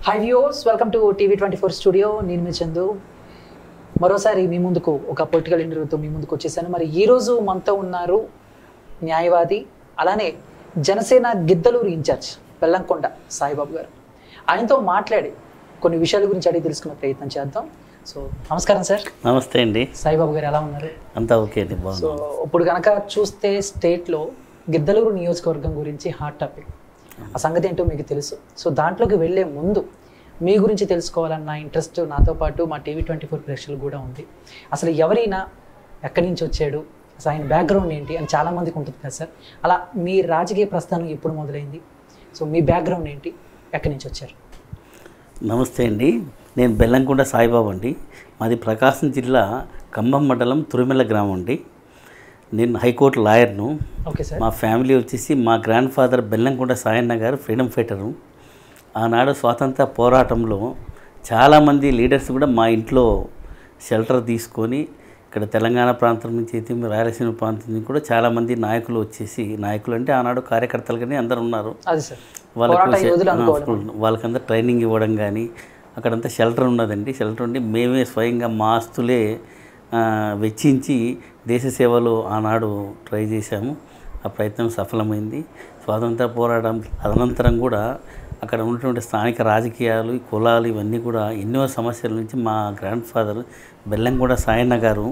High views welcome to TV twenty four studio నేను మీ చందు మరోసారి మీ ముందుకు ఒక పొలిటికల్ ఇంటర్వ్యూతో మీ ముందుకు వచ్చేసాను మరి ఈ రోజు మనతో ఉన్నారు న్యాయవాది అలానే జనసేన గిద్దలూరు ఇన్ఛార్జ్ బెల్లంకొండ సాయిబాబు గారు ఆయనతో మాట్లాడి కొన్ని విషయాల గురించి అడిగి తెలుసుకునే ప్రయత్నం చేద్దాం సో నమస్కారం సార్ నమస్తే అండి సాయిబాబు గారు ఎలా ఉన్నారు అంతా ఓకే అండి సో బాగున్నాం ఇప్పుడు కనుక చూస్తే స్టేట్లో గిద్దలూరు నియోజకవర్గం గురించి హాట్ టాపిక్ ఆ సంగతి ఏంటో మీకు తెలుసు సో దాంట్లోకి వెళ్ళే ముందు మీ గురించి తెలుసుకోవాలన్న ఇంట్రెస్ట్ నాతో పాటు మా టీవీ ట్వంటీ ఫోర్ ప్రేక్షకులు కూడా ఉంది అసలు ఎవరైనా ఎక్కడి నుంచి వచ్చాడు అసలు ఆయన బ్యాక్గ్రౌండ్ ఏంటి అని చాలా మందికి ఉంటుంది కదా సార్ అలా మీ రాజకీయ ప్రస్థానం ఎప్పుడు మొదలైంది సో మీ బ్యాక్గ్రౌండ్ ఏంటి ఎక్కడి నుంచి వచ్చారు నమస్తే అండి నేను బెల్లంకొండ సాయిబాబు అండి మాది ప్రకాశం జిల్లా కంబం మండలం తురిమెల్ల గ్రామం అండి నేను హైకోర్టు లాయర్ను ఓకే సార్ మా ఫ్యామిలీ వచ్చేసి మా గ్రాండ్ ఫాదర్ బెల్లంకొండ సాయన్న గారు ఫ్రీడమ్ ఫైటరు ఆనాడు స్వాతంత్ర పోరాటంలో చాలామంది లీడర్స్ కూడా మా ఇంట్లో షెల్టర్ తీసుకొని ఇక్కడ తెలంగాణ ప్రాంతం నుంచి అయితే రాయలసీమ ప్రాంతం నుంచి కూడా చాలామంది నాయకులు వచ్చేసి నాయకులు అంటే ఆనాడు కార్యకర్తలు కానీ అందరు ఉన్నారు అది సార్ వాళ్ళకు పోరాట యోధులు ఆ, అనుకోవడం వాళ్ళకంతా ట్రైనింగ్ ఇవ్వడం కానీ అక్కడంతా షెల్టర్ ఉన్నదండి షెల్టర్ ఉండి మేమే స్వయంగా మా ఆస్తులే ఆ, వెచ్చించి దేశ సేవలో ఆనాడు ట్రై చేశాము ఆ ప్రయత్నం సఫలమైంది స్వాతంత్ర పోరాటం అనంతరం కూడా అక్కడ ఉన్నటువంటి స్థానిక రాజకీయాలు ఈ కులాలు ఇవన్నీ కూడా ఎన్నో సమస్యల నుంచి మా గ్రాండ్ ఫాదర్ బెల్లంగూడ సాయన్న గారు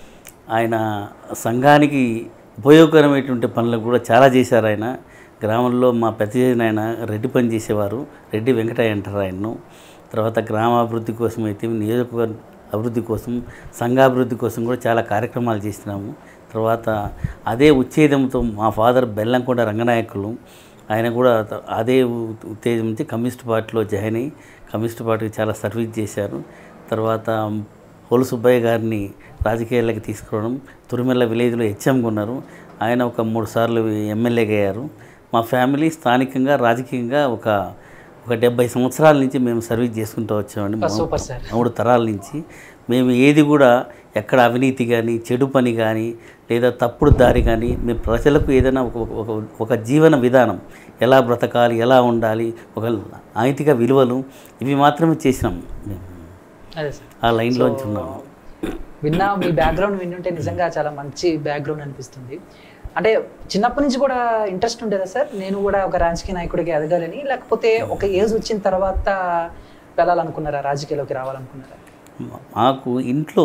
ఆయన సంఘానికి ఉపయోగకరమైనటువంటి పనులు కూడా చాలా చేశారు ఆయన గ్రామంలో మా పెద్ద ఆయన రెడ్డి పని చేసేవారు రెడ్డి వెంకటయ్య అంటారు ఆయన్ను తర్వాత గ్రామాభివృద్ధి కోసం అయితే నియోజకవర్గ అభివృద్ధి కోసం సంఘాభివృద్ధి కోసం కూడా చాలా కార్యక్రమాలు చేసినాము తర్వాత అదే ఉత్తేజంతో మా ఫాదర్ బెల్లంకొండ రంగనాయకులు ఆయన కూడా త- అదే ఉ- ఉత్తేజం నుంచి కమ్యూనిస్ట్ పార్టీలో జాయిన్ అయ్యి కమ్యూనిస్ట్ పార్టీకి చాలా సర్వీస్ చేశారు తర్వాత హోలు సుబ్బయ్య గారిని రాజకీయాల్లోకి తీసుకురావడం తురిమెల్ల విలేజ్లో హెచ్ఎంగా ఉన్నారు ఆయన ఒక మూడు సార్లు ఎమ్మెల్యేగా అయ్యారు మా ఫ్యామిలీ స్థానికంగా రాజకీయంగా ఒక ఒక డెబ్బై సంవత్సరాల నుంచి మేము సర్వీస్ చేసుకుంటూ వచ్చామండి మా- సూపర్ సార్ మూడు తరాల నుంచి మేము ఏది కూడా ఎక్కడ అవినీతి కానీ చెడు పని కానీ లేదా తప్పుడు దారి కానీ మేము ప్రజలకు ఏదైనా ఒక ఒక ఒక జీవన విధానం ఎలా బ్రతకాలి ఎలా ఉండాలి ఒక నైతిక విలువలు ఇవి మాత్రమే చేసినాం మేము అదే సార్ ఆ లైన్లోంచి ఉన్నాము విన్నా మీ బ్యాక్గ్రౌండ్ వింటుంటే నిజంగా చాలా మంచి బ్యాక్గ్రౌండ్ అనిపిస్తుంది అంటే చిన్నప్పటి నుంచి కూడా ఇంట్రెస్ట్ ఉండేదా సార్ నేను కూడా ఒక రాజకీయ నాయకుడికి ఎదగాలని లేకపోతే ఒక ఏజ్ వచ్చిన తర్వాత వెళ్ళాలనుకున్నారా రాజకీయాల్లోకి రావాలనుకున్నారా మా- మాకు ఇంట్లో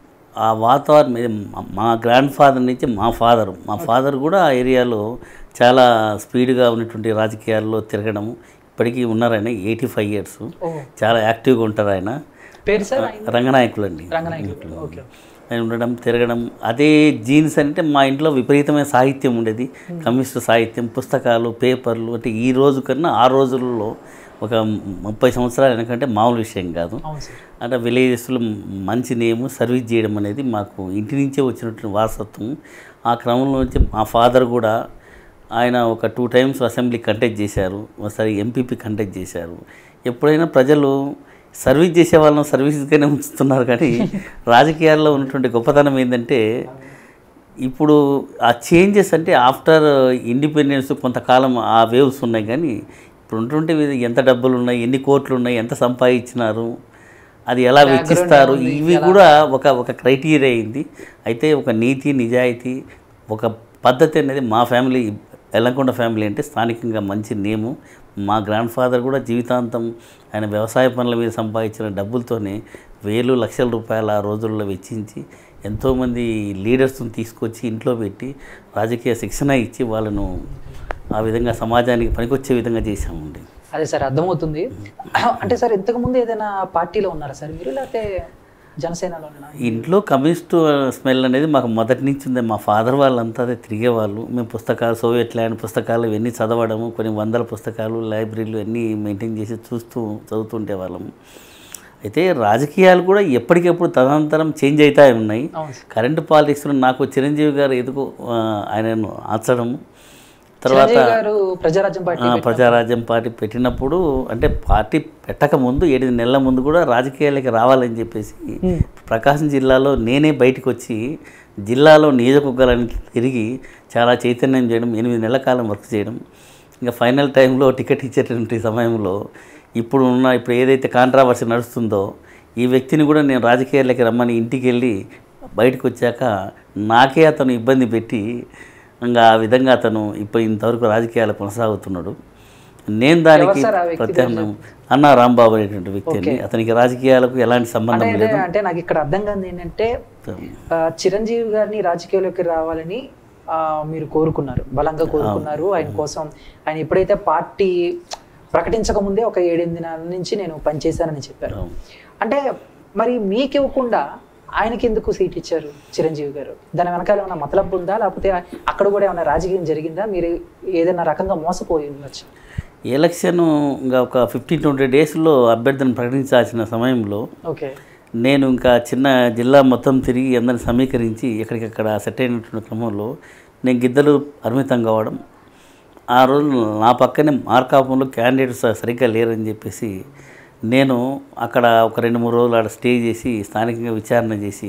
ఆ వాతావరణం ఇది మా- మా గ్రాండ్ ఫాదర్ నుంచి మా ఫాదర్ మా ఫాదర్ కూడా ఆ ఏరియాలో చాలా స్పీడ్గా ఉన్నటువంటి రాజకీయాల్లో తిరగడము ఇప్పటికీ ఉన్నారు ఆయన ఎయిటీ ఫైవ్ ఇయర్స్ ఓ చాలా యాక్టివ్గా ఉంటారు ఆయన పేరు సార్ ఆయన? రంగనాయకులు అండి రంగనాయకులు ఓకే ఆయన ఉండడం తిరగడం అదే జీన్స్ అంటే మా ఇంట్లో విపరీతమైన సాహిత్యం ఉండేది కమ్యూనిస్ట్ సాహిత్యం పుస్తకాలు పేపర్లు అంటే ఈ రోజు కన్నా ఆ రోజుల్లో ఒక ముప్పై సంవత్సరాలు వెనకంటే మామూలు విషయం కాదు అవును సార్ అంటే విలేజెస్లో మంచి నేము సర్వీస్ చేయడం అనేది మాకు ఇంటి నుంచే వచ్చినటువంటి వారసత్వం ఆ క్రమంలో నుంచి మా ఫాదర్ కూడా ఆయన ఒక టూ టైమ్స్ అసెంబ్లీ కంటెక్ట్ చేశారు ఒకసారి ఎంపీపీ కంటెక్ట్ చేశారు ఎప్పుడైనా ప్రజలు సర్వీస్ చేసే వాళ్ళని సర్వీస్గానే ఉంచుతున్నారు కానీ రాజకీయాల్లో ఉన్నటువంటి గొప్పతనం ఏంటంటే ఇప్పుడు ఆ చేంజెస్ అంటే ఆఫ్టర్ ఇండిపెండెన్స్ కొంతకాలం ఆ వేవ్స్ ఉన్నాయి కానీ ఇప్పుడు ఉన్నటువంటి వీళ్ళకి ఎంత డబ్బులు ఉన్నాయి ఎన్ని కోట్లు ఉన్నాయి ఎంత సంపాదించినారు అది ఎలా వెచ్చిస్తారు ఇవి కూడా ఒక ఒక క్రైటీరియా అయింది అయితే ఒక నీతి నిజాయితీ ఒక పద్ధతి అనేది మా ఫ్యామిలీ ఎల్లంకొండ ఫ్యామిలీ అంటే స్థానికంగా మంచి నేము మా గ్రాండ్ ఫాదర్ కూడా జీవితాంతం ఆయన వ్యవసాయ పనుల మీద సంపాదించిన డబ్బులతోనే వేలు లక్షల రూపాయల ఆ రోజుల్లో వెచ్చించి ఎంతోమంది లీడర్స్ని తీసుకొచ్చి ఇంట్లో పెట్టి రాజకీయ శిక్షణ ఇచ్చి వాళ్ళను ఆ విధంగా సమాజానికి పనికొచ్చే విధంగా చేశామండి అదే సార్ అర్థమవుతుంది అంటే సార్ ఇంతకు ముందు ఏదైనా పార్టీలో ఉన్నారా సార్ మీరు లేకపోతే జనసేనలోనేనా ఇంట్లో కమ్యూనిస్ట్ స్మెల్ అనేది మాకు మొదటి నుంచి ఉంది మా ఫాదర్ వాళ్ళంతా అదే తిరిగేవాళ్ళు మేము పుస్తకాలు సోవియట్ ల్యాండ్ పుస్తకాలు ఇవన్నీ చదవడము కొన్ని వందల పుస్తకాలు లైబ్రరీలు అన్నీ మెయింటైన్ చేసి చూస్తూ చదువుతుంటే వాళ్ళము అయితే రాజకీయాలు కూడా ఎప్పటికెప్పుడు తదనంతరం చేంజ్ అవుతా ఉన్నాయి అవును సార్ కరెంట్ పాలిటిక్స్లో నాకు చిరంజీవి గారు ఎందుకు ఆ, ఆయనను ఆచడము తర్వాత చిరంజీవి గారు ప్రజారాజ్యం పార్టీ ఆ, ప్రజారాజ్యం పార్టీ పెట్టినప్పుడు అంటే పార్టీ పెట్టక ముందు ఎనిమిది నెలల ముందు కూడా రాజకీయాలకి రావాలని చెప్పేసి ప్రకాశం జిల్లాలో నేనే బయటకు వచ్చి జిల్లాలో నియోజకవర్గాలను తిరిగి చాలా చైతన్యం చేయడం ఎనిమిది నెలల కాలం వర్క్ చేయడం ఇంకా ఫైనల్ టైంలో టికెట్ ఇచ్చేటువంటి సమయంలో ఇప్పుడు ఉన్న ఇప్పుడు ఏదైతే కాంట్రావర్సీ నడుస్తుందో ఈ వ్యక్తిని కూడా నేను రాజకీయాలకి రమ్మని ఇంటికి వెళ్ళి బయటకు వచ్చాక నాకే అతను ఇబ్బంది పెట్టి ఇంకా ఆ విధంగా అతను ఇప్పుడు ఇంతవరకు రాజకీయాలు కొనసాగుతున్నాడు నేను దానికి ఎవరు సార్ ఆ వ్యక్తి ప్రత్యామ్నాయం అన్న రాంబాబు అనేటువంటి వ్యక్తి అండి అతనికి రాజకీయాలకు ఎలాంటి సంబంధం అంటే లేదు అంటే నాకు ఇక్కడ అర్థం కాదు ఏంటంటే ఆ, చిరంజీవి గారిని రాజకీయాల్లోకి రావాలని ఆ, మీరు కోరుకున్నారు బలంగా కోరుకున్నారు ఆయన కోసం ఆయన ఎప్పుడైతే పార్టీ ప్రకటించక ముందే ఒక ఏడెనిమిది నెలల నుంచి నేను పనిచేశానని చెప్పారు అవును. అంటే మరి మీకు ఇవ్వకుండా ఆయనకి ఎందుకు సీట్ ఇచ్చారు చిరంజీవి గారు దాని వెనకాల ఏమైనా మతలబు ఉందా లేకపోతే అక్కడ కూడా ఏమైనా రాజకీయం జరిగిందా మీరు ఏదైనా రకంగా మోసపోయి ఉండొచ్చు ఎలక్షన్ ఇంకా ఒక ఫిఫ్టీన్ ట్వంటీ డేస్లో అభ్యర్థిని ప్రకటించాల్సిన సమయంలో ఓకే నేను ఇంకా చిన్న జిల్లా మొత్తం తిరిగి అందరిని సమీకరించి ఎక్కడికక్కడ సెట్ అయినటువంటి క్రమంలో నేను గిద్దలు పరిమితం కావడం ఆ రోజు నా పక్కనే మార్కాపంలో క్యాండిడేట్స్ సరిగ్గా లేరని చెప్పేసి నేను అక్కడ ఒక రెండు మూడు రోజులు ఆడ స్టే చేసి స్థానికంగా విచారణ చేసి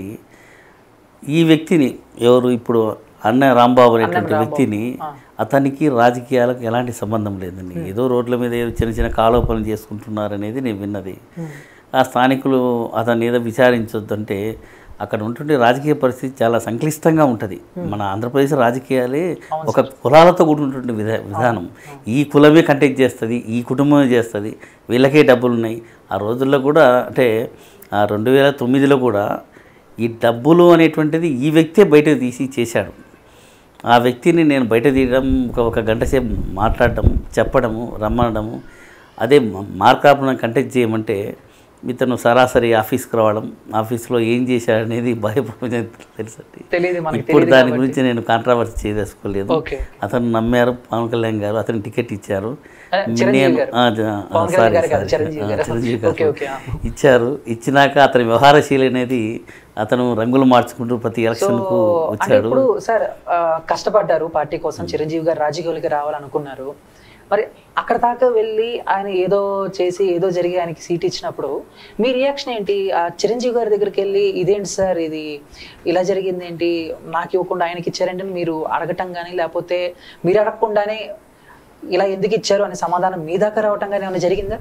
ఈ వ్యక్తిని ఎవరు ఇప్పుడు అన్న రాంబాబు అనేటువంటి వ్యక్తిని అతనికి రాజకీయాలకు ఎలాంటి సంబంధం లేదండి ఏదో రోడ్ల మీద ఏదో చిన్న చిన్న కాలోపనలు చేసుకుంటున్నారు అనేది నేను విన్నది ఆ స్థానికులు అతన్ని ఏదో విచారించొద్దంటే అక్కడ ఉంటుండే రాజకీయ పరిస్థితి చాలా సంక్లిష్టంగా ఉంటుంది మన ఆంధ్రప్రదేశ్ రాజకీయాలే ఒక కులాలతో కూడుకుంటుండే విధా విధానం ఈ కులమే కంటెక్ట్ చేస్తుంది ఈ కుటుంబమే చేస్తుంది వీళ్ళకే డబ్బులు ఉన్నాయి ఆ రోజుల్లో కూడా అంటే ఆ రెండు వేల తొమ్మిదిలో కూడా ఈ డబ్బులు అనేటువంటిది ఈ వ్యక్తే బయట తీసి చేశాడు ఆ వ్యక్తిని నేను బయట తీయడం ఒక ఒక గంట సేపు మాట్లాడడం చెప్పడము రమ్మనడము అదే మార్కాపురం కంటెక్ట్ చేయమంటే ఇతను సరాసరి ఆఫీస్కి రావడం ఆఫీస్లో ఏం చేశాడనేది భయపడడం తెలుసండి తెలియదు మనకి ఇప్పుడు దాని గురించి నేను కాంట్రావర్సీ చేయదలుచుకోలేదు ఓకే అతను నమ్మారు పవన్ కళ్యాణ్ గారు అతను టికెట్ ఇచ్చారు అదే, చిరంజీవి నేను గారు. ఆ, జ- ఆ, పవన్ కళ్యాణ్ సారీ, గారు కాదు, సారీ. చిరంజీవి ఆ, గారు. చిరంజీవి ఓకే, గారు ఓకే, ఆ. ఇచ్చారు ఇచ్చినాక అతని వ్యవహారశీలి అనేది అతను రంగులు మార్చుకుంటూ ప్రతి ఎలక్షన్కు అంటే వచ్చాడు ఇప్పుడు సార్ ఆ, కష్టపడ్డారు పార్టీ కోసం చిరంజీవి గారు రాజకీయాలకి రావాలనుకున్నారు మరి అక్కడ దాకా వెళ్ళి ఆయన ఏదో చేసి ఏదో జరిగి ఆయనకి సీట్ ఇచ్చినప్పుడు మీ రియాక్షన్ ఏంటి ఆ చిరంజీవి గారి దగ్గరికి వెళ్ళి ఇదేంటి సార్ ఇది ఇలా జరిగింది ఏంటి నాకు ఇవ్వకుండా ఆయనకి ఇచ్చారంటే మీరు అడగటం కానీ లేకపోతే మీరు అడగకుండానే ఇలా ఎందుకు ఇచ్చారు అనే సమాధానం మీ దాకా రావటం కానీ ఏమైనా జరిగిందా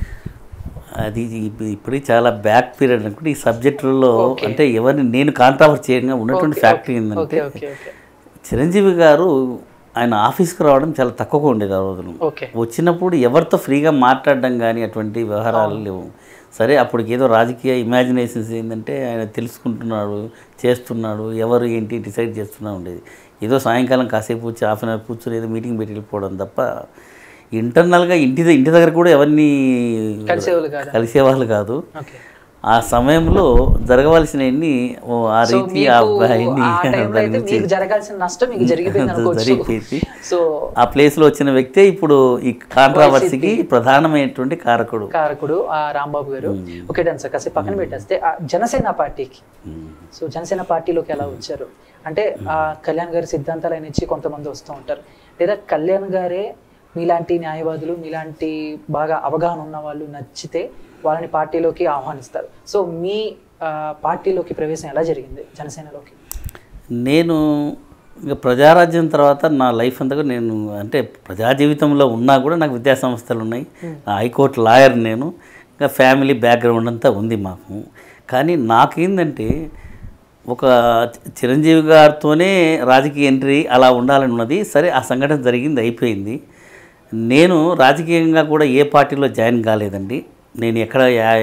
అది ఇప్పు- ఇప్పుడు చాలా బ్యాక్ పీరియడ్ అనుకుంటే ఈ సబ్జెక్టులలో అంటే ఎవరిని నేను కాంట్రావర్స్ చేయగా ఉన్నటువంటి ఫ్యాక్టరీ ఏంటంటే ఓకే ఓకే ఓకే చిరంజీవి గారు ఆయన ఆఫీస్కి రావడం చాలా తక్కువగా ఉండేది ఆ రోజులు ఓకే వచ్చినప్పుడు ఎవరితో ఫ్రీగా మాట్లాడడం కానీ అటువంటి వ్యవహారాలు లేవు సరే అప్పటికి ఏదో రాజకీయ ఇమాజినేషన్స్ ఏంటంటే ఆయన తెలుసుకుంటున్నాడు చేస్తున్నాడు ఎవరు ఏంటి డిసైడ్ చేస్తున్నా ఉండేది ఏదో సాయంకాలం కాసేపు వచ్చి హాఫ్ అన్ అవర్ కూర్చొని ఏదో మీటింగ్ పెట్టి వెళ్ళిపోవడం తప్ప ఇంటర్నల్గా ఇంటి ద- ఇంటి దగ్గర కూడా ఎవరిని కలిసేవాళ్ళు కాదా కలిసేవాళ్ళు కాదు ఓకే ఆ సమయంలో జరగవలసినవన్నీ ఓ ఆ సో రీతి ఆ మీకు అబ్బాయిని ఆ టైంలో దాని అయితే గురించి మీకు జరగాల్సిన నష్టం మీకు జరిగిపోయింది అనుకోవచ్చు జరిగిపోయింది సో ఆ ప్లేస్లో వచ్చిన వ్యక్తే ఇప్పుడు ఈ కాంట్రావర్సీకి ప్రధానమైనటువంటి కారకుడు కారకుడు ఆ రాంబాబు గారు ఓకే డన్ సార్ కాసేపు పక్కన పెట్టేస్తే ఆ జనసేన పార్టీకి సో జనసేన పార్టీలోకి ఎలా వచ్చారు అంటే ఆ కళ్యాణ్ గారి సిద్ధాంతాలు ఆయన ఇచ్చి కొంతమంది వస్తూ ఉంటారు లేదా కళ్యాణ్ గారే మీలాంటి న్యాయవాదులు మీలాంటి బాగా అవగాహన ఉన్న వాళ్ళు నచ్చితే వాళ్ళని పార్టీలోకి ఆహ్వానిస్తారు సో మీ ఆ, పార్టీలోకి ప్రవేశం ఎలా జరిగింది జనసేనలోకి నేను ఇక ప్రజారాజ్యం తర్వాత నా లైఫ్ అంతా కూడా నేను అంటే ప్రజా జీవితంలో ఉన్నా కూడా నాకు విద్యా సంస్థలు ఉన్నాయి నా హైకోర్టు లాయర్ నేను ఇంకా ఫ్యామిలీ బ్యాక్గ్రౌండ్ అంతా ఉంది మాకు కానీ నాకేందంటే ఒక చిరంజీవి గారితోనే రాజకీయ ఎంట్రీ అలా ఉండాలని ఉన్నది సరే ఆ సంఘటన జరిగింది అయిపోయింది నేను రాజకీయంగా కూడా ఏ పార్టీలో జాయిన్ కాలేదండి నేను ఎక్కడ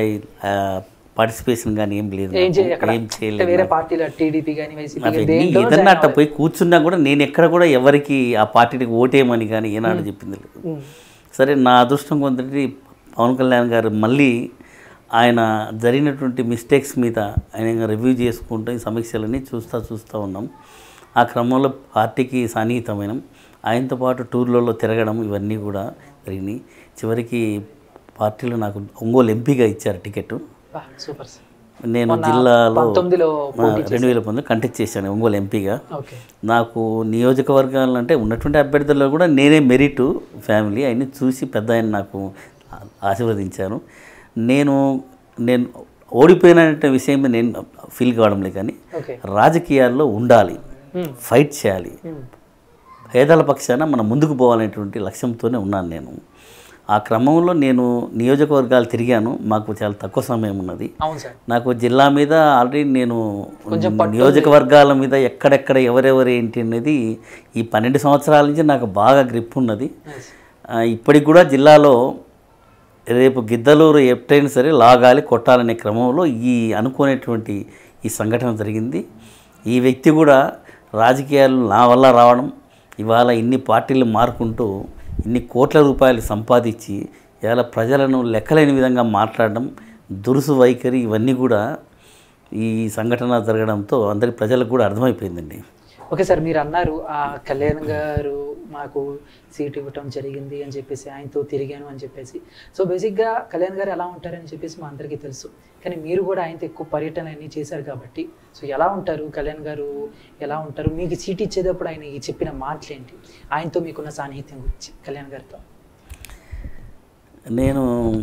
పార్టిసిపేషన్ కానీ ఏం లేదు ఏం చేయ నాకు. ఎక్కడ? ఏం అంటే చేయలేదు వేరే పార్టీలో టీడీపీ కానీ వైసీపీ కానీ అవన్నీ దేంట్లో ఏదన్నా అట్ట పోయి కూర్చున్నా కూడా నేను ఎక్కడ కూడా ఎవరికి ఆ పార్టీకి ఓటేయమని కానీ ఏనాడు చెప్పింది లేదు ఉమ్. సరే నా అదృష్టం కొంతటి పవన్ కళ్యాణ్ గారు మళ్ళీ ఆయన జరిగినటువంటి మిస్టేక్స్ మీద ఆయన రివ్యూ చేసుకుంటూ ఈ సమీక్షలన్నీ చూస్తూ చూస్తూ ఉన్నాం ఆ క్రమంలో పార్టీకి సన్నిహితమైన ఆయనతో పాటు టూర్లలో తిరగడం ఇవన్నీ కూడా జరిగినాయి చివరికి పార్టీలో నాకు ఒంగోలు ఎంపీగా ఇచ్చారు టికెట్ బా, సూపర్ సార్ నేను మొన్న జిల్లాలో పంతొమ్మిదిలో ఆ, రెండు వేల పంతొమ్మిది కంటెక్ట్ చేశాను ఒంగోలు ఎంపీగా ఓకే నాకు నియోజకవర్గాలు అంటే ఉన్నటువంటి అభ్యర్థుల్లో కూడా నేనే మెరిట్ ఫ్యామిలీ ఆయన్ని చూసి పెద్ద ఆయన నాకు ఆ- ఆశీర్వదించాను నేను నేను ఓడిపోయిన విషయం మీద నేను ఫీల్ కావడం లేదు కానీ ఓకే రాజకీయాల్లో ఉండాలి Hmm. ఫైట్ చేయాలి పేదల పక్షాన మనం ముందుకు పోవాలనేటువంటి లక్ష్యంతోనే ఉన్నాను నేను ఆ క్రమంలో నేను నియోజకవర్గాలు తిరిగాను మాకు చాలా తక్కువ సమయం ఉన్నది అవును సార్ నాకు జిల్లా మీద ఆల్రెడీ నేను కొంచెం పట్టు నియోజకవర్గాల మీద ఎక్కడెక్కడ ఎవరెవరు ఏంటి అనేది ఈ పన్నెండు సంవత్సరాల నుంచి నాకు బాగా గ్రిప్ ఉన్నది Nice. ఆ, ఇప్పటికి కూడా జిల్లాలో రేపు గిద్దలూరు ఎప్పుడైనా సరే లాగాలి కొట్టాలనే క్రమంలో ఈ అనుకునేటువంటి ఈ సంఘటన జరిగింది ఈ వ్యక్తి కూడా రాజకీయాలు నా వల్ల రావడం ఇవాళ ఇన్ని పార్టీలు మారుకుంటూ ఇన్ని కోట్ల రూపాయలు సంపాదించి ఇవాళ ప్రజలను లెక్కలేని విధంగా మాట్లాడడం దురుసు వైఖరి ఇవన్నీ కూడా ఈ సంఘటన జరగడంతో అందరి ప్రజలకు కూడా అర్థమైపోయిందండి ఓకే సార్ మీరు అన్నారు ఆ కళ్యాణ్ గారు మాకు సీట్ ఇవ్వటం జరిగింది అని చెప్పేసి ఆయనతో తిరిగాను అని చెప్పేసి సో బేసిక్గా కళ్యాణ్ గారు ఎలా ఉంటారని చెప్పేసి మా అందరికీ తెలుసు కానీ మీరు కూడా ఆయనతో ఎక్కువ పర్యటన అన్ని చేశారు కాబట్టి సో ఎలా ఉంటారు కళ్యాణ్ గారు ఎలా ఉంటారు మీకు సీట్ ఇచ్చేటప్పుడు ఆయన ఈ చెప్పిన మాటలు ఏంటి ఆయనతో మీకున్న సాన్నిహిత్యం గురించి కళ్యాణ్ గారితో నేను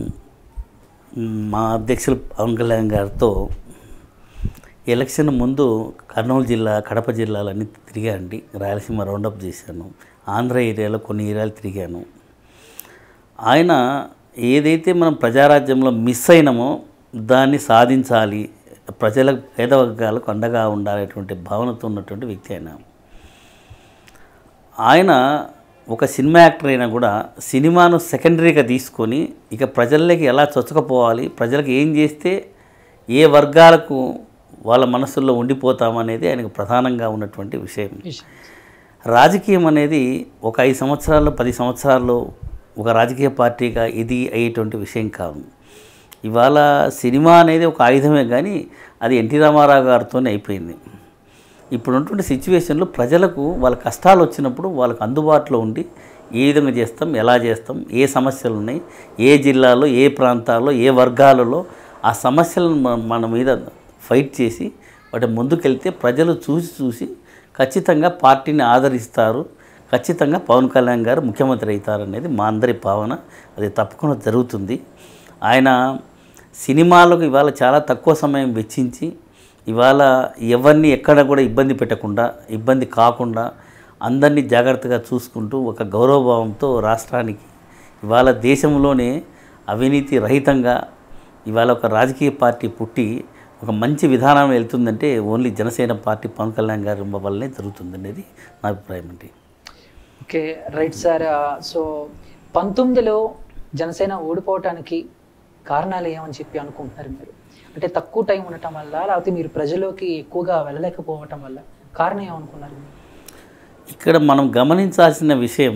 మా అధ్యక్షులు పవన్ కళ్యాణ్ గారితో ఎలక్షన్ ముందు కర్నూలు జిల్లా కడప జిల్లాలన్నీ తిరిగాండి రాయలసీమ రౌండప్ చేశాను ఆంధ్ర ఏరియాలో కొన్ని ఏరియాలు తిరిగాను ఆయన ఏదైతే మనం ప్రజారాజ్యంలో మిస్ అయినామో దాన్ని సాధించాలి ప్రజల పేద వర్గాలకు అండగా ఉండాలనేటువంటి భావనతో ఉన్నటువంటి వ్యక్తి ఆయన ఆయన ఒక సినిమా యాక్టర్ అయినా కూడా సినిమాను సెకండరీగా తీసుకొని ఇక ప్రజల్లోకి ఎలా చొచ్చకపోవాలి ప్రజలకు ఏం చేస్తే ఏ వర్గాలకు వాళ్ళ మనసుల్లో ఉండిపోతామనేది ఆయనకు ప్రధానంగా ఉన్నటువంటి విషయం రాజకీయం అనేది ఒక ఐదు సంవత్సరాల్లో పది సంవత్సరాల్లో ఒక రాజకీయ పార్టీగా ఇది అయ్యేటువంటి విషయం కాదు ఇవాళ సినిమా అనేది ఒక ఆయుధమే కానీ అది ఎన్టీ రామారావు గారితోనే అయిపోయింది ఇప్పుడు ఉన్నటువంటి సిచ్యువేషన్లో ప్రజలకు వాళ్ళ కష్టాలు వచ్చినప్పుడు వాళ్ళకి అందుబాటులో ఉండి ఏ విధంగా చేస్తాం ఎలా చేస్తాం ఏ సమస్యలు ఉన్నాయి ఏ జిల్లాలో ఏ ప్రాంతాల్లో ఏ వర్గాలలో ఆ సమస్యలను మన- మన మీద ఫైట్ చేసి వాటి ముందుకెళ్తే ప్రజలు చూసి చూసి ఖచ్చితంగా పార్టీని ఆదరిస్తారు ఖచ్చితంగా పవన్ కళ్యాణ్ గారు ముఖ్యమంత్రి అవుతారు అనేది మా అందరి భావన అది తప్పకుండా జరుగుతుంది ఆయన సినిమాలకు ఇవాళ చాలా తక్కువ సమయం వెచ్చించి ఇవాళ ఎవరిని ఎక్కడ కూడా ఇబ్బంది పెట్టకుండా ఇబ్బంది కాకుండా అందరినీ జాగ్రత్తగా చూసుకుంటూ ఒక గౌరవభావంతో రాష్ట్రానికి ఇవాళ దేశంలోనే అవినీతి రహితంగా ఇవాళ ఒక రాజకీయ పార్టీ పుట్టి ఒక మంచి విధానం వెళ్తుందంటే ఓన్లీ జనసేన పార్టీ పవన్ కళ్యాణ్ గారి వల్లనే జరుగుతుంది అనేది నా అభిప్రాయం అండి ఓకే రైట్ సార్ సో పంతొమ్మిదిలో జనసేన ఓడిపోవటానికి కారణాలు ఏమని చెప్పి అనుకుంటున్నారు మీరు అంటే తక్కువ టైం ఉండటం వల్ల లేకపోతే మీరు ప్రజలోకి ఎక్కువగా వెళ్ళలేకపోవటం వల్ల కారణం ఏమనుకున్నారు మీరు? ఇక్కడ మనం గమనించాల్సిన విషయం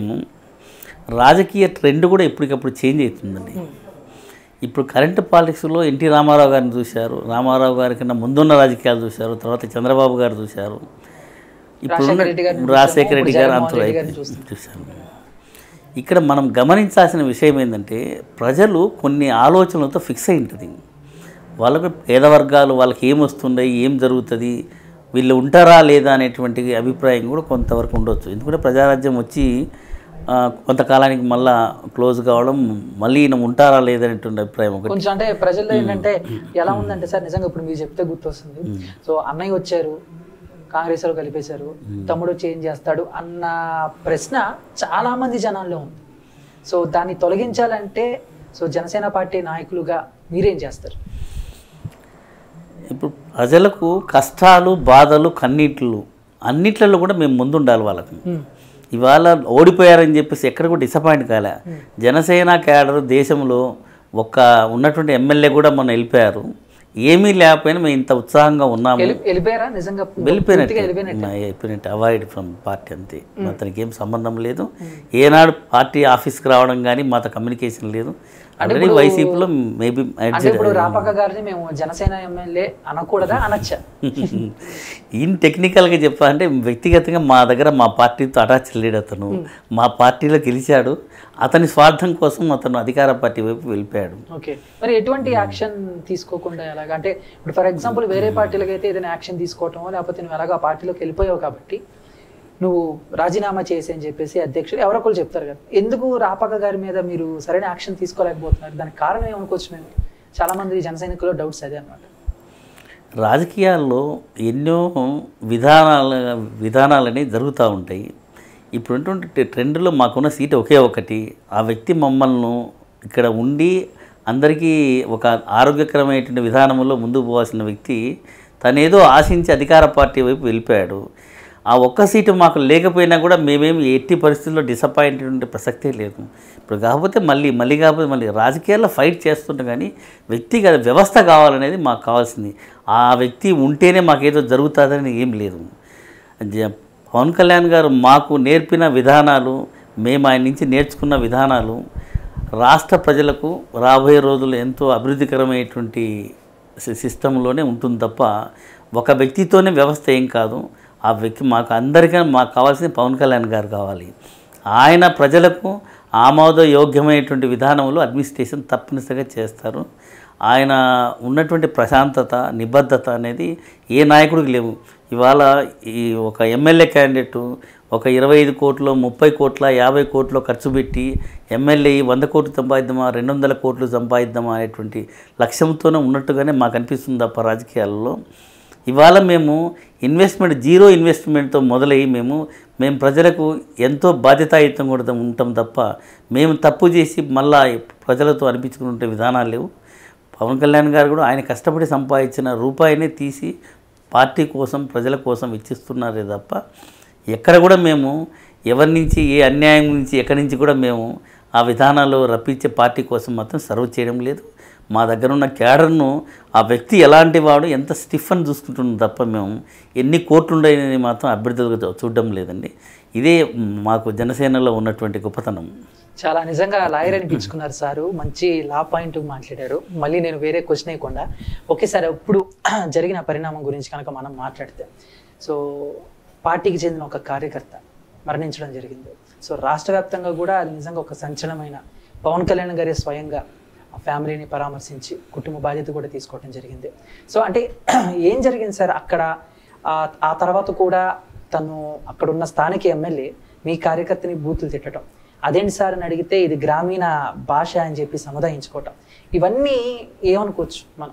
రాజకీయ ట్రెండ్ కూడా ఎప్పటికప్పుడు చేంజ్ అవుతుందండి ఇప్పుడు కరెంట్ పాలిటిక్స్లో ఎన్టీ రామారావు గారిని చూశారు రామారావు గారి కన్నా ముందున్న రాజకీయాలు చూశారు తర్వాత చంద్రబాబు గారు చూశారు ఇప్పుడు రాజశేఖర రెడ్డి గారిని రాజశేఖర రెడ్డి చూసాము, గారు జగన్మోహన్ అంతలో రెడ్డి గారిని అయిపోయింది. చూశాము ఇక్కడ మనం గమనించాల్సిన విషయం ఏంటంటే ప్రజలు కొన్ని ఆలోచనలతో ఫిక్స్ అయి ఉంటుంది వాళ్ళకు పేద వర్గాలు వాళ్ళకి ఏం వస్తున్నాయి ఏం జరుగుతుంది వీళ్ళు ఉంటారా లేదా అనేటువంటి అభిప్రాయం కూడా కొంతవరకు ఉండొచ్చు ఎందుకంటే ప్రజారాజ్యం వచ్చి ఆ, కొంతకాలానికి మళ్ళా క్లోజ్ కావడం మళ్ళీ ఈయన ఉంటారా లేదనేటువంటి అభిప్రాయం ఒకటి కొంచెం అంటే ప్రజల్లో ఏంటంటే ఎలా ఉందంటే సార్ నిజంగా ఇప్పుడు మీరు చెప్తే గుర్తొస్తుంది సో అన్నయ్య వచ్చారు కాంగ్రెస్ లో కలిపేశారు తమ్ముడు చేంజ్ చేస్తాడు అన్న ప్రశ్న చాలా మంది జనాల్లో ఉంది సో దాన్ని తొలగించాలంటే సో జనసేన పార్టీ నాయకులుగా మీరేం చేస్తారు ఇప్పుడు ప్రజలకు కష్టాలు బాధలు కన్నీట్లు అన్నిట్లలో కూడా మేము ముందుండాలి వాళ్ళకు ఇవాళ ఓడిపోయారని చెప్పేసి ఎక్కడ కూడా డిసప్పాయింట్ కాలే జనసేన క్యాడర్ దేశంలో ఒక ఉన్నటువంటి ఎమ్మెల్యే కూడా మొన్న వెళ్ళిపోయారు ఏమీ లేకపోయినా మేము ఇంత ఉత్సాహంగా ఉన్నాము వెళ్ళి- వెళ్ళిపోయారా నిజంగా పూర్తిగా వెళ్ళిపోయినట్టు వెళ్ళిపోయినట్టు అయిపోయినట్టు అవాయిడ్ ఫ్రమ్ పార్టీ అంతే అతనికి ఏం సంబంధం లేదు ఏనాడు పార్టీ ఆఫీస్కి రావడం కానీ మాతో కమ్యూనికేషన్ లేదు ఆల్రెడీ వైసీపీలో మేబీ అంటే ఇప్పుడు రాపక్క గారిని మేము జనసేన ఎమ్మెల్యే అనకూడదా అనొచ్చా ఈయన టెక్నికల్గా చెప్పాలంటే వ్యక్తిగతంగా మా దగ్గర మా పార్టీతో అటాచ్ లేడు అతను మా పార్టీలో గెలిచాడు అతని స్వార్థం కోసం అతను అధికార పార్టీ వైపు వెళ్ళిపోయాడు ఓకే మరి ఎటువంటి యాక్షన్ తీసుకోకుండా ఎలాగ అంటే ఇప్పుడు ఫర్ ఎగ్జాంపుల్ వేరే పార్టీలకు అయితే ఏదైనా యాక్షన్ తీసుకోవటమో లేకపోతే నువ్వు ఎలాగో ఆ పార్టీలోకి వెళ్ళిపోయావు కాబట్టి నువ్వు రాజీనామా చేసి అని చెప్పేసి అధ్యక్షుడు ఎవరో ఒకరు చెప్తారు కదా ఎందుకు రాపక గారి మీద మీరు సరైన యాక్షన్ తీసుకోలేకపోతున్నారు దానికి కారణం ఏమనుకోవచ్చు మేము చాలా మంది జన సైనికులు డౌట్స్ అదే అనమాట రాజకీయాల్లో ఎన్నో విధానాల విధానాలని జరుగుతూ ఉంటాయి ఇప్పుడున్నటువంటి ట్రెండ్లో మాకున్న సీట్ ఒకే ఒకటి ఆ వ్యక్తి మమ్మల్ని ఇక్కడ ఉండి అందరికీ ఒక ఆరోగ్యకరమైనటువంటి విధానంలో ముందుకు పోవాల్సిన వ్యక్తి తనేదో ఆశించి అధికార పార్టీ వైపు వెళ్ళిపోయాడు ఆ ఒక్క సీటు మాకు లేకపోయినా కూడా మేమేమి ఎట్టి పరిస్థితుల్లో డిసప్పాయింట్ ఉండే ప్రసక్తే లేదు ఇప్పుడు కాకపోతే మళ్ళీ మళ్ళీ కాకపోతే మళ్ళీ రాజకీయాల్లో ఫైట్ చేస్తుంటాం కానీ వ్యక్తిగత వ్యవస్థ కావాలనేది మాకు కావాల్సింది ఆ వ్యక్తి ఉంటేనే మాకేదో జరుగుతుందని ఏం లేదు జ- పవన్ కళ్యాణ్ గారు మాకు నేర్పిన విధానాలు మేము ఆయన నుంచి నేర్చుకున్న విధానాలు రాష్ట్ర ప్రజలకు రాబోయే రోజుల్లో ఎంతో అభివృద్ధికరమైనటువంటి సి- సిస్టంలోనే ఉంటుంది తప్ప ఒక వ్యక్తితోనే వ్యవస్థ ఏం కాదు ఆ వ్యక్తి మాకు అందరికీ మాకు కావాల్సింది పవన్ కళ్యాణ్ గారు కావాలి ఆయన ప్రజలకు ఆమోదయోగ్యమైనటువంటి విధానంలో అడ్మినిస్ట్రేషన్ తప్పనిసరిగా చేస్తారు ఆయన ఉన్నటువంటి ప్రశాంతత నిబద్ధత అనేది ఏ నాయకుడికి లేవు ఇవాళ ఈ ఒక ఎమ్మెల్యే క్యాండిడేట్ ఒక ఇరవై ఐదు కోట్లు ముప్పై కోట్ల యాభై కోట్లు ఖర్చు పెట్టి ఎమ్మెల్యే వంద కోట్లు సంపాదిద్దామా రెండు వందల కోట్లు సంపాదిద్దామా అనేటువంటి లక్ష్యంతోనే ఉన్నట్టుగానే మాకు అనిపిస్తుంది తప్ప రాజకీయాల్లో ఇవాళ మేము ఇన్వెస్ట్మెంట్ జీరో ఇన్వెస్ట్మెంట్తో మొదలై మేము మేము ప్రజలకు ఎంతో బాధ్యతాయుతం కూడా ఉంటాం తప్ప మేము తప్పు చేసి మళ్ళా ప్రజలతో అనిపించుకునే విధానాలు లేవు పవన్ కళ్యాణ్ గారు కూడా ఆయన కష్టపడి సంపాదించిన రూపాయినే తీసి పార్టీ కోసం ప్రజల కోసం ఇచ్చిస్తున్నారే తప్ప ఎక్కడ కూడా మేము ఎవరి నుంచి ఏ అన్యాయం నుంచి ఎక్కడి నుంచి కూడా మేము ఆ విధానాలు రప్పించే పార్టీ కోసం మాత్రం సర్వ్ చేయడం లేదు మా దగ్గర ఉన్న క్యాడర్ను ఆ వ్యక్తి ఎలాంటి వాడు ఎంత స్టిఫ్ అని చూసుకుంటున్నాం తప్ప మేము ఎన్ని కోట్లు ఉన్నాయని మాత్రం అభ్యర్థులుగా చూ- చూడడం లేదండి ఇదే మాకు జనసేనలో ఉన్నటువంటి గొప్పతనం చాలా నిజంగా లాయర్ అనిపించుకున్నారు సారు మంచి లా పాయింట్ మాట్లాడారు మళ్ళీ నేను వేరే క్వశ్చన్ వేయకుండా ఒకేసారి ఇప్పుడు జరిగిన పరిణామం గురించి కనుక మనం మాట్లాడితే సో పార్టీకి చెందిన ఒక కార్యకర్త మరణించడం జరిగింది సో రాష్ట్ర వ్యాప్తంగా కూడా అది నిజంగా ఒక సంచలనమైన పవన్ కళ్యాణ్ గారే స్వయంగా ఆ ఫ్యామిలీని పరామర్శించి కుటుంబ బాధ్యత కూడా తీసుకోవడం జరిగింది సో అంటే ఏం జరిగింది సార్ అక్కడ ఆ- ఆ తర్వాత కూడా తను అక్కడ ఉన్న స్థానిక ఎమ్మెల్యే మీ కార్యకర్తని బూతులు తిట్టడం అదేంటి సార్ అని అడిగితే ఇది గ్రామీణ భాష అని చెప్పి సముదాయించుకోవటం ఇవన్నీ ఏమనుకోవచ్చు మనం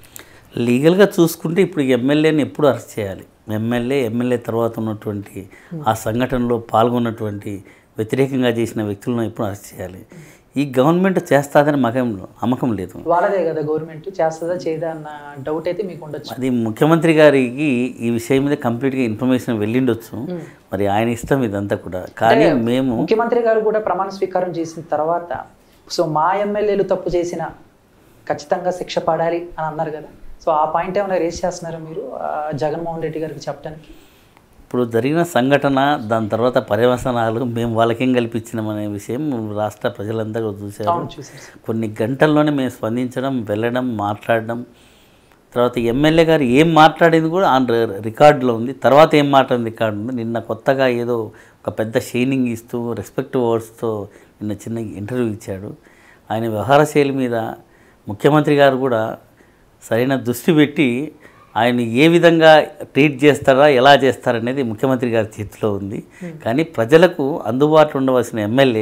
లీగల్గా చూసుకుంటే ఇప్పుడు ఎమ్మెల్యేని ఎప్పుడు అరెస్ట్ చేయాలి ఎమ్మెల్యే ఎమ్మెల్యే తర్వాత ఉన్నటువంటి ఆ సంఘటనలో పాల్గొన్నటువంటి వ్యతిరేకంగా చేసిన వ్యక్తులను ఎప్పుడు అరెస్ట్ చేయాలి ఈ గవర్నమెంట్ చేస్తాదని మాకేం నమ్మకం లేదు వాళ్ళదే కదా గవర్నమెంట్ చేస్తుందా చేయదా అన్న డౌట్ అయితే మీకు ఉండొచ్చు అది ముఖ్యమంత్రి గారికి ఈ విషయం మీద కంప్లీట్గా ఇన్ఫర్మేషన్ వెళ్ళిండొచ్చు మరి ఆయన ఇష్టం ఇదంతా కూడా కానీ మేము ముఖ్యమంత్రి గారు కూడా ప్రమాణ స్వీకారం చేసిన తర్వాత సో మా ఎమ్మెల్యేలు తప్పు చేసిన ఖచ్చితంగా శిక్ష పడాలి అని అన్నారు కదా సో ఆ పాయింట్ ఏమైనా రేస్ చేస్తున్నారా మీరు ఆ, జగన్మోహన్ రెడ్డి గారికి చెప్పడానికి ఇప్పుడు జరిగిన సంఘటన దాని తర్వాత పర్యవసనాలు మేము వాళ్ళకేం కల్పించినామనే విషయం రాష్ట్ర ప్రజలందరూ కూడా చూశారు అవును చూసారు సార్. కొన్ని గంటల్లోనే మేము స్పందించడం వెళ్ళడం మాట్లాడడం తర్వాత ఎమ్మెల్యే గారు ఏం మాట్లాడింది కూడా ఆన్ రి- రికార్డులో ఉంది తర్వాత ఏం మాట్లాడింది రికార్డు ఉంది నిన్న కొత్తగా ఏదో ఒక పెద్ద షైనింగ్ ఇస్తూ రెస్పెక్ట్ వర్డ్స్తో నిన్న చిన్న ఇంటర్వ్యూ ఇచ్చాడు ఆయన వ్యవహార శైలి మీద ముఖ్యమంత్రి గారు కూడా సరైన దృష్టి పెట్టి ఆయన ఏ విధంగా ట్రీట్ చేస్తారా ఎలా చేస్తారనేది ముఖ్యమంత్రి గారి చేతిలో ఉంది కానీ ప్రజలకు అందుబాటులో ఉండవలసిన ఎమ్మెల్యే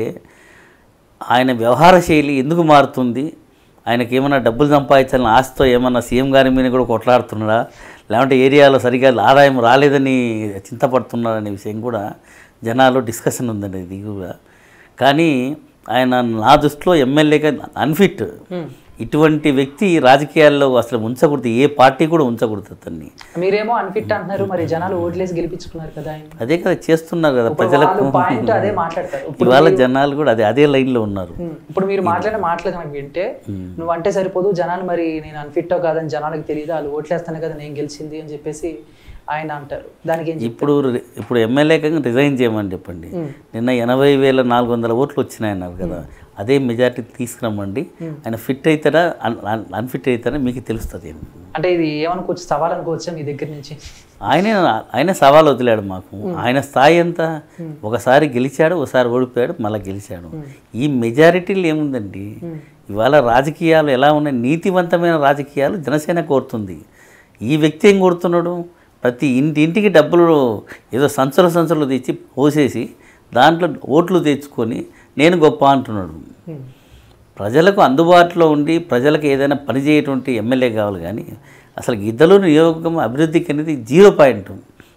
ఆయన వ్యవహార శైలి ఎందుకు మారుతుంది ఆయనకి ఏమైనా డబ్బులు సంపాదించాలని ఆశతో ఏమన్నా సీఎం గారి మీద కూడా కొట్లాడుతున్నాడా లేకుంటే ఏరియాలో సరిగా ఆదాయం రాలేదని చింతపడుతున్నాడు అనే విషయం కూడా జనాలు డిస్కషన్ ఉందండి ఇది కూడా కానీ ఆయన నా దృష్టిలో ఎమ్మెల్యేగా అన్ఫిట్ ఇటువంటి వ్యక్తి రాజకీయాల్లో అసలు ఉంచకూడదు ఏ పార్టీ కూడా ఉంచకూడదు అతన్ని మీరేమో అన్ఫిట్ అంటున్నారు మరి జనాలు ఓట్లేసి గెలిపించుకున్నారు కదా ఆయన అదే కదా చేస్తున్నారు కదా ఇప్పుడు ప్రజలకు వాళ్ళు పాయింట్ అదే మాట్లాడతారు ఇప్పుడు ఇవాళ జనాలు కూడా అదే అదే లైన్లో ఉన్నారు ఉమ్, ఇప్పుడు మీరు మాట్లాడిన మాటలు కనుక వింటే నువ్వు అంటే సరిపోదు జనాలు మరి నేను అన్ఫిట్టో కాదని జనాలకు తెలియదు వాళ్ళు ఓట్లేస్తానే కదా నేను గెలిచింది అని చెప్పేసి ఆయన అంటారు దానికి ఏం చెప్- ఇప్పుడు రి- ఇప్పుడు ఎమ్మెల్యే కంగా రిజైన్ చేయమని చెప్పండి నిన్న ఎనభై వేల నాలుగు వందల ఓట్లు వచ్చినాయి అన్నారు కదా అదే మెజార్టీ తీసుకురమ్మండి ఆయన ఫిట్ అవుతారా అన్ఫిట్ అవుతారా మీకు తెలుస్తుంది అంటే ఇది ఏమనుకోవచ్చు సవాల్ అనుకోవచ్చా మీ దగ్గర నుంచి ఆయనే ఆయన సవాల్ వదిలాడు మాకు ఆయన స్థాయి ఎంత ఒకసారి గెలిచాడు ఒకసారి ఓడిపోయాడు మళ్ళీ గెలిచాడు ఈ మెజారిటీలు ఏముందండి ఇవాళ రాజకీయాలు ఎలా ఉన్నాయి నీతివంతమైన రాజకీయాలు జనసేన కోరుతుంది ఈ వ్యక్తి ఏం కోరుతున్నాడు ప్రతి ఇంటి ఇంటికి డబ్బులు ఏదో సంచుల సంచులు తెచ్చి పోసేసి దాంట్లో ఓట్లు తెచ్చుకొని నేను గొప్ప అంటున్నాడు ఉమ్, ప్రజలకు అందుబాటులో ఉండి ప్రజలకు ఏదైనా పని చేయటువంటి ఎమ్మెల్యే కావాలి కానీ అసలు గిద్దలూరు నియోజకవర్గం అభివృద్ధికి అనేది జీరో పాయింట్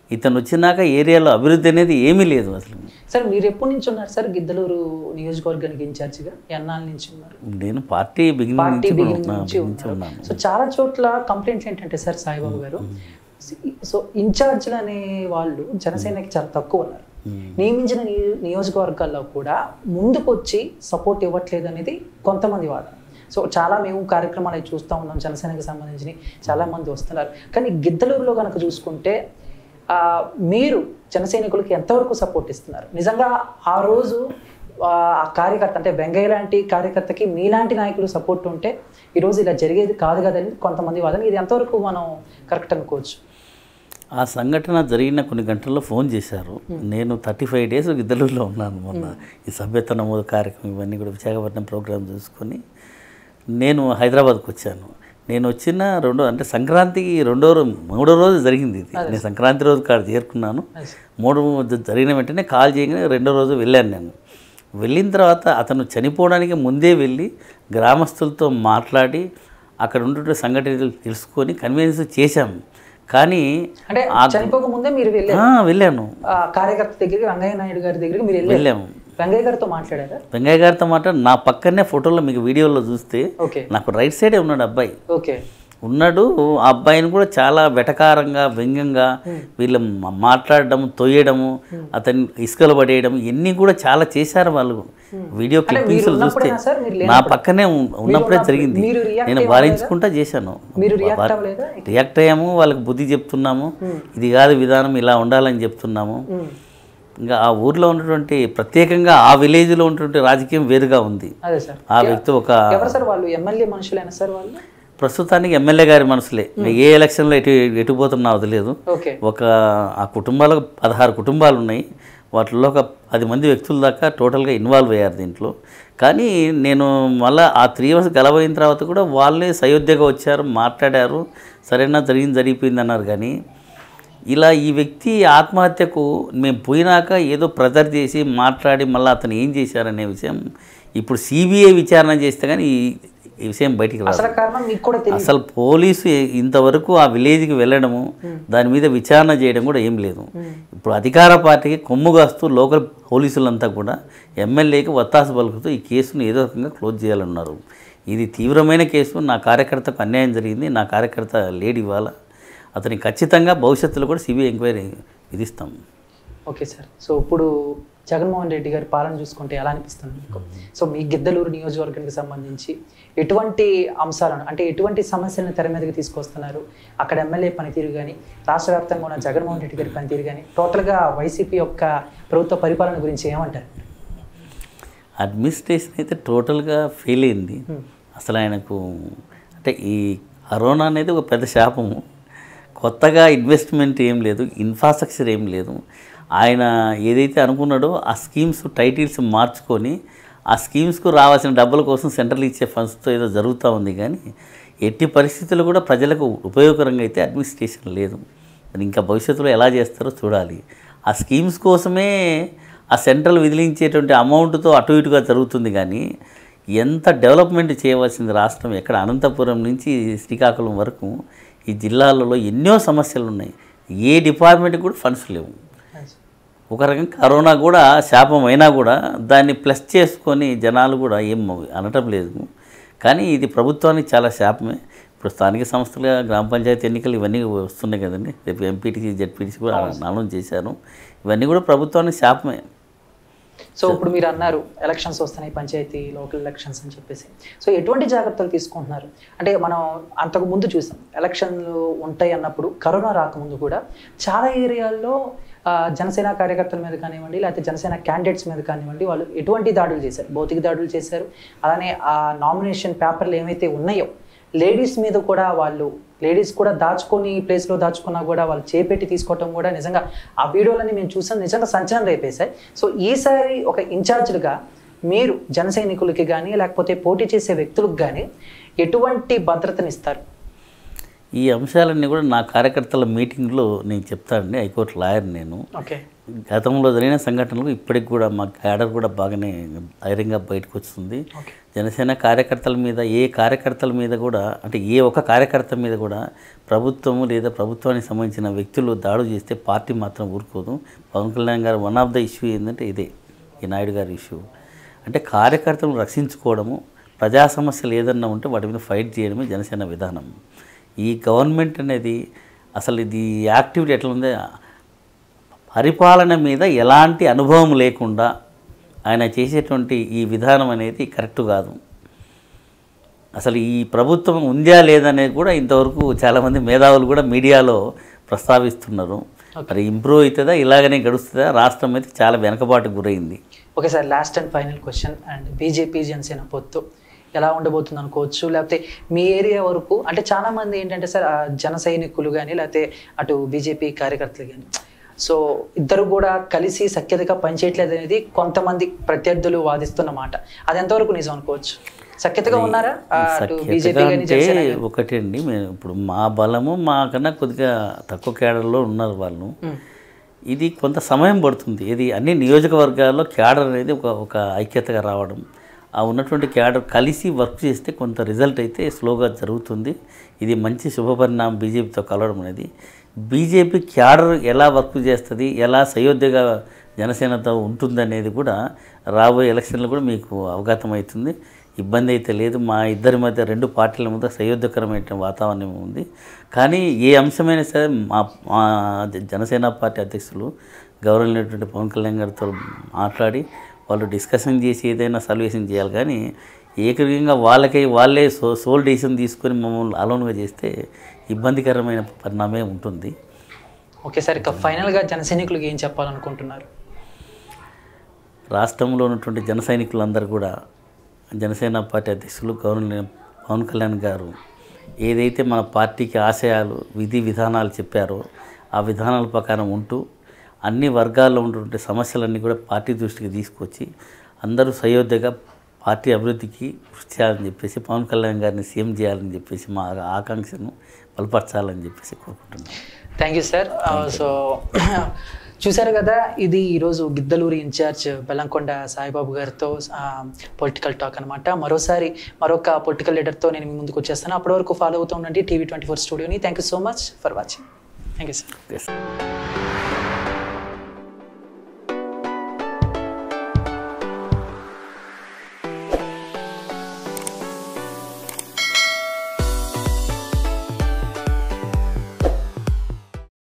ఇతను వచ్చినాక ఏరియాలో అభివృద్ధి అనేది ఏమీ లేదు అసలు సార్ మీరు ఎప్పటి నుంచి ఉన్నారు సార్ గిద్దలూరు నియోజకవర్గానికి ఇన్ఛార్జిగా ఎన్నాళ్ళ నుంచి ఉన్నారు నేను పార్టీ బిగినింగ్ పార్టీ నుంచి బిగినింగ్ కూడా- నుంచి నుంచి ఉన్నారు ఉన్నాను సో చాలా చోట్ల కంప్లైంట్స్ ఏంటంటే సార్ సాయిబాబు గారు సో ఇన్ఛార్జ్లు అనే వాళ్ళు జనసేనకి చాలా తక్కువ ఉన్నారు నియమించిన నియో- నియోజకవర్గాల్లో కూడా ముందుకు వచ్చి సపోర్ట్ ఇవ్వట్లేదు అనేది కొంతమంది వాదన సో చాలా మేము కార్యక్రమాలు అవి చూస్తూ ఉన్నాం జనసేనకి సంబంధించి చాలా మంది వస్తున్నారు కానీ గిద్దలూరులో కనుక చూసుకుంటే ఆ, మీరు జనసైనికులకి ఎంతవరకు సపోర్ట్ ఇస్తున్నారు నిజంగా ఆ రోజు ఆ ఆ కార్యకర్త అంటే వెంగయ్య లాంటి కార్యకర్తకి మీలాంటి నాయకులు సపోర్ట్ ఉంటే ఈరోజు ఇలా జరిగేది కాదు కదని కొంతమంది వాదన ఇది ఎంతవరకు మనం కరెక్ట్ అనుకోవచ్చు ఆ సంఘటన జరిగిన కొన్ని గంటల్లో ఫోన్ చేశారు నేను థర్టీ ఫైవ్ డేస్ గిద్దలూరులో ఉన్నాను మొన్న ఈ సభ్యత నమోదు కార్యక్రమం ఇవన్నీ కూడా విశాఖపట్నం ప్రోగ్రామ్ చూసుకొని నేను హైదరాబాద్కి వచ్చాను నేను వచ్చిన రెండో అంటే సంక్రాంతికి రెండో రోజు మూడో రోజు జరిగింది ఇది నేను సంక్రాంతి రోజు కాడ చేరుకున్నాను మూడు జ- జరిగిన వెంటనే కాల్ చేయగానే రెండో రోజు వెళ్ళాను నేను వెళ్ళిన తర్వాత అతను చనిపోవడానికి ముందే వెళ్ళి గ్రామస్తులతో మాట్లాడి అక్కడ ఉంటుంటే సంఘటనలు తెలుసుకొని కన్వీనియన్స్ చేశాము కానీ అంటే చనిపోక ముందే మీరు వెళ్ళారు ఆ, వెళ్ళాను ఆ కార్యకర్త దగ్గరికి వెంగయ్య నాయుడు గారి దగ్గరికి మీరు వెళ్ళారు వెళ్ళాము వెంగయ్య గారితో మాట్లాడారా వెంగయ్య గారితో మాట నా పక్కనే ఫోటోలో మీకు వీడియోలో చూస్తే ఓకే నాకు రైట్ సైడే ఉన్నాడు అబ్బాయి ఓకే ఉన్నాడు ఆ అబ్బాయిని కూడా చాలా వెటకారంగా వ్యంగ్యంగా వీళ్ళు మా- మాట్లాడడం తొయ్యడము అతన్ని ఇసుకలు పడేయడం ఇవన్నీ కూడా చాలా చేశారు వాళ్ళు వీడియో క్లిప్పింగ్స్ చూస్తే ఉన్నప్పుడేనా సార్ మీరు నా పక్కనే ఉన్- ఉన్నప్పుడే జరిగింది మీరు react నేను వారించుకుంటా చేశాను మీరు రియాక్ట్ అవ్వలేదా రియాక్ట్ అయ్యాము వాళ్ళకి బుద్ధి చెప్తున్నాము ఇది కాదు విధానం ఇలా ఉండాలని చెప్తున్నాము ఉమ్. ఇంకా ఆ ఊర్లో ఉన్నటువంటి ప్రత్యేకంగా ఆ విలేజ్లో ఉన్నటువంటి రాజకీయం వేరుగా ఉంది అదే సార్ ఆ వ్యక్తి ఒక ఎవరు సార్ వాళ్ళు ఎమ్మెల్యే మనుషులేనా సార్ వాళ్ళు ప్రస్తుతానికి ఎమ్మెల్యే గారి మనసులే ఏ ఎలక్షన్లో ఎటు ఎటు పోతున్నా వదిలేదు ఓకే ఒక ఆ కుటుంబాలకు పదహారు కుటుంబాలు ఉన్నాయి వాటిలో ఒక పది మంది వ్యక్తుల దాకా టోటల్గా ఇన్వాల్వ్ అయ్యారు దీంట్లో కానీ నేను మళ్ళీ ఆ త్రీ ఇయర్స్ గెలవైన తర్వాత కూడా వాళ్ళే సయోధ్యగా వచ్చారు మాట్లాడారు సరైన జరిగింది జరిగిపోయింది అన్నారు కానీ ఇలా ఈ వ్యక్తి ఆత్మహత్యకు మేము పోయినాక ఏదో ప్రెజర్ చేసి మాట్లాడి మళ్ళీ అతను ఏం చేశారనే విషయం ఇప్పుడు సిబిఐ విచారణ చేస్తే కానీ ఈ- ఈ విషయం బయటికి రాదు అసలు కారణం మీకు కూడా తెలియదు అసలు పోలీసు ఇంతవరకు ఆ విలేజ్కి వెళ్ళడము దాని మీద విచారణ చేయడం కూడా ఏం లేదు ఇప్పుడు అధికార పార్టీకి కొమ్ము కాస్తూ లోకల్ పోలీసులంతా కూడా ఎమ్మెల్యేకి వత్తాసు పలుకుతూ ఈ కేసును ఏదో రకంగా క్లోజ్ చేయాలన్నారు ఇది తీవ్రమైన కేసు నా కార్యకర్తకు అన్యాయం జరిగింది నా కార్యకర్త లేడీ ఇవాళ అతనికి ఖచ్చితంగా భవిష్యత్తులో కూడా సిబిఐ ఎంక్వైరీ విధిస్తాం ఓకే సార్ సో ఇప్పుడు జగన్మోహన్ రెడ్డి గారి పాలన చూసుకుంటే ఎలా అనిపిస్తుంది మీకు సో మీ గిద్దలూరు నియోజకవర్గానికి సంబంధించి ఎటువంటి అంశాలను అంటే ఎటువంటి సమస్యలను తెర మీదకి తీసుకొస్తున్నారు అక్కడ ఎమ్మెల్యే పనితీరు కానీ రాష్ట్ర వ్యాప్తంగా ఉన్న జగన్మోహన్ రెడ్డి గారి పనితీరు కానీ టోటల్గా వైసీపీ యొక్క ప్రభుత్వ పరిపాలన గురించి ఏమంటారు అడ్మినిస్ట్రేషన్ అయితే టోటల్గా ఫెయిల్ అయింది అసలు ఆయనకు అంటే ఈ కరోనా అనేది ఒక పెద్ద శాపము కొత్తగా ఇన్వెస్ట్మెంట్ ఏం లేదు ఇన్ఫ్రాస్ట్రక్చర్ ఏం లేదు ఆయన ఏదైతే అనుకున్నాడో ఆ స్కీమ్స్ టైటిల్స్ మార్చుకొని ఆ స్కీమ్స్కు రావాల్సిన డబ్బుల కోసం సెంట్రల్ ఇచ్చే ఫండ్స్తో ఏదో జరుగుతూ ఉంది కానీ ఎట్టి పరిస్థితుల్లో కూడా ప్రజలకు ఉపయోగకరంగా అయితే అడ్మినిస్ట్రేషన్ లేదు మరి ఇంకా భవిష్యత్తులో ఎలా చేస్తారో చూడాలి ఆ స్కీమ్స్ కోసమే ఆ సెంట్రల్ విధిలించేటువంటి అమౌంట్తో అటు ఇటుగా జరుగుతుంది కానీ ఎంత డెవలప్మెంట్ చేయవలసింది రాష్ట్రం ఎక్కడ అనంతపురం నుంచి శ్రీకాకుళం వరకు ఈ జిల్లాలలో ఎన్నో సమస్యలు ఉన్నాయి ఏ డిపార్ట్మెంట్కి కూడా ఫండ్స్ లేవు ఒక రకంగా కరోనా కూడా శాపం అయినా కూడా దాన్ని ప్లస్ చేసుకొని జనాలు కూడా ఏం అనటం లేదు కానీ ఇది ప్రభుత్వానికి చాలా శాపమే ఇప్పుడు స్థానిక సంస్థలుగా గ్రామ పంచాయతీ ఎన్నికలు ఇవన్నీ వస్తున్నాయి కదండి రేపు ఎంపీటీసీ జెడ్పీటీసీ కూడా అనౌన్స్ చేశారు ఇవన్నీ కూడా ప్రభుత్వానికి శాపమే సో ఇప్పుడు మీరు అన్నారు ఎలక్షన్స్ వస్తున్నాయి పంచాయతీ లోకల్ ఎలక్షన్స్ అని చెప్పేసి సో ఎటువంటి జాగ్రత్తలు తీసుకుంటున్నారు అంటే మనం అంతకు ముందు చూసాం ఎలక్షన్లు ఉంటాయి అన్నప్పుడు కరోనా రాకముందు కూడా చాలా ఏరియాల్లో ఆ, జనసేన కార్యకర్తల మీద కానివ్వండి లేకపోతే జనసేన క్యాండిడేట్స్ మీద కానివ్వండి వాళ్ళు ఎటువంటి దాడులు చేశారు భౌతిక దాడులు చేశారు అలానే ఆ నామినేషన్ పేపర్లు ఏవైతే ఉన్నాయో లేడీస్ మీద కూడా వాళ్ళు లేడీస్ కూడా దాచుకొని ప్లేస్లో దాచుకున్నా కూడా వాళ్ళు చేపెట్టి తీసుకోవటం కూడా నిజంగా ఆ వీడియోలన్నీ మేము చూసాం నిజంగా సంచలనం రేపేశాయి సో ఈసారి ఒక ఇన్ఛార్జ్గా మీరు జన సైనికులకి కానీ లేకపోతే పోటీ చేసే వ్యక్తులకు కానీ ఎటువంటి భద్రతనిస్తారు ఈ అంశాలన్నీ కూడా నా కార్యకర్తల మీటింగ్లో నేను చెప్తానండి హైకోర్టు లాయర్ నేను ఓకే గతంలో జరిగిన సంఘటనలు ఇప్పటికి కూడా మా క్యాడర్ కూడా బాగానే ధైర్యంగా బయటకు వస్తుంది ఓకే జనసేన కార్యకర్తల మీద ఏ కార్యకర్తల మీద కూడా అంటే ఏ ఒక్క కార్యకర్త మీద కూడా ప్రభుత్వము లేదా ప్రభుత్వానికి సంబంధించిన వ్యక్తులు దాడు చేస్తే పార్టీ మాత్రం ఊరుకోదు పవన్ కళ్యాణ్ గారు వన్ ఆఫ్ ద ఇష్యూ ఏంటంటే ఇదే ఈ నాయుడు గారి ఇష్యూ అంటే కార్యకర్తలను రక్షించుకోవడము ప్రజా సమస్యలు ఏదన్నా ఉంటే వాటి మీద ఫైట్ చేయడమే జనసేన విధానం ఈ గవర్నమెంట్ అనేది అసలు ఇది యాక్టివిటీ ఎట్లా ఉంది పరిపాలన మీద ఎలాంటి అనుభవం లేకుండా ఆయన చేసేటువంటి ఈ విధానం అనేది కరెక్ట్ కాదు అసలు ఈ ప్రభుత్వం ఉందా లేదనేది కూడా ఇంతవరకు చాలామంది మేధావులు కూడా మీడియాలో ప్రస్తావిస్తున్నారు మరి ఇంప్రూవ్ అవుతుందా ఇలాగనే గడుస్తుందా రాష్ట్రం అయితే చాలా వెనకబాటుకు గురైంది okay sir last and final question and BJP Janasena పొత్తు ఎలా ఉండబోతుంది అనుకోవచ్చు లేకపోతే మీ ఏరియా వరకు అంటే చాలా మంది ఏంటంటే సార్ ఆ జన సైనికులు కానీ లేకపోతే అటు బీజేపీ కార్యకర్తలు కానీ సో ఇద్దరు కూడా కలిసి సఖ్యతగా పనిచేయట్లేదు అనేది కొంతమంది ప్రత్యర్థులు వాదిస్తున్న మాట అది ఎంతవరకు నిజం అనుకోవచ్చు సఖ్యతగా ఉన్నారా ఆ, అటు బీజేపీ సఖ్యతగా కానీ అంటే జనసేన గానీ? ఒకటి అండి మేము ఇప్పుడు మా బలము మాకన్నా కొద్దిగా తక్కువ కేడర్లో ఉన్నారు వాళ్ళు మ్మ్. ఇది కొంత సమయం పడుతుంది ఇది అన్ని నియోజకవర్గాల్లో క్యాడర్ అనేది ఒక ఒక ఐక్యతగా రావడం ఆ ఉన్నటువంటి క్యాడర్ కలిసి వర్క్ చేస్తే కొంత రిజల్ట్ అయితే స్లోగా జరుగుతుంది ఇది మంచి శుభపరిణామం బీజేపీతో కలవడం అనేది బీజేపీ క్యాడర్ ఎలా వర్క్ చేస్తుంది ఎలా సయోధ్యగా జనసేనతో ఉంటుందనేది కూడా రాబోయే ఎలక్షన్లో కూడా మీకు అవగతం అవుతుంది ఇబ్బంది అయితే లేదు మా ఇద్దరి మధ్య రెండు పార్టీల మధ్య సయోధ్యకరమైన వాతావరణం ఉంది కానీ ఏ అంశమైనా సరే మా మా జనసేన పార్టీ అధ్యక్షులు గౌరవమైనటువంటి పవన్ కళ్యాణ్ గారితో మాట్లాడి వాళ్ళు డిస్కషన్ చేసి ఏదైనా సల్వేషన్ చేయాలి కానీ ఏకరీకంగా వాళ్ళకై వాళ్ళే సో సోల్ డెసిషన్ తీసుకొని మమ్మల్ని అలోన్గా చేస్తే ఇబ్బందికరమైన పరిణామే ఉంటుంది ఓకే సార్ ఇక ఫైనల్గా జన సైనికులకు ఏం చెప్పాలనుకుంటున్నారు రాష్ట్రంలో ఉన్నటువంటి జన సైనికులందరూ కూడా జనసేన పార్టీ అధ్యక్షులు గవర్నర్ పవన్ కళ్యాణ్ గారు ఏదైతే మన పార్టీకి ఆశయాలు విధి విధానాలు చెప్పారో ఆ విధానాల ప్రకారం ఉంటూ అన్ని వర్గాల్లో ఉన్నటువంటి సమస్యలన్నీ కూడా పార్టీ దృష్టికి తీసుకొచ్చి అందరూ సయోధ్యగా పార్టీ అభివృద్ధికి కృషి చేయాలని చెప్పేసి పవన్ కళ్యాణ్ గారిని సీఎం చేయాలని చెప్పేసి మా ఆకాంక్షను బలపరచాలని చెప్పేసి కోరుకుంటున్నాను థ్యాంక్ యూ సార్ సో చూశారు కదా ఇది ఈరోజు గిద్దలూరి ఇన్ఛార్జ్ బెల్లంకొండ సాయిబాబు గారితో పొలిటికల్ టాక్ అనమాట మరోసారి మరొక పొలిటికల్ లీడర్తో నేను మీ ముందుకు వచ్చేస్తాను అప్పటి వరకు ఫాలో అవుతూ ఉండండి టీవీ ట్వంటీ ఫోర్ స్టూడియోని thank you so much for watching thank you sir Yes.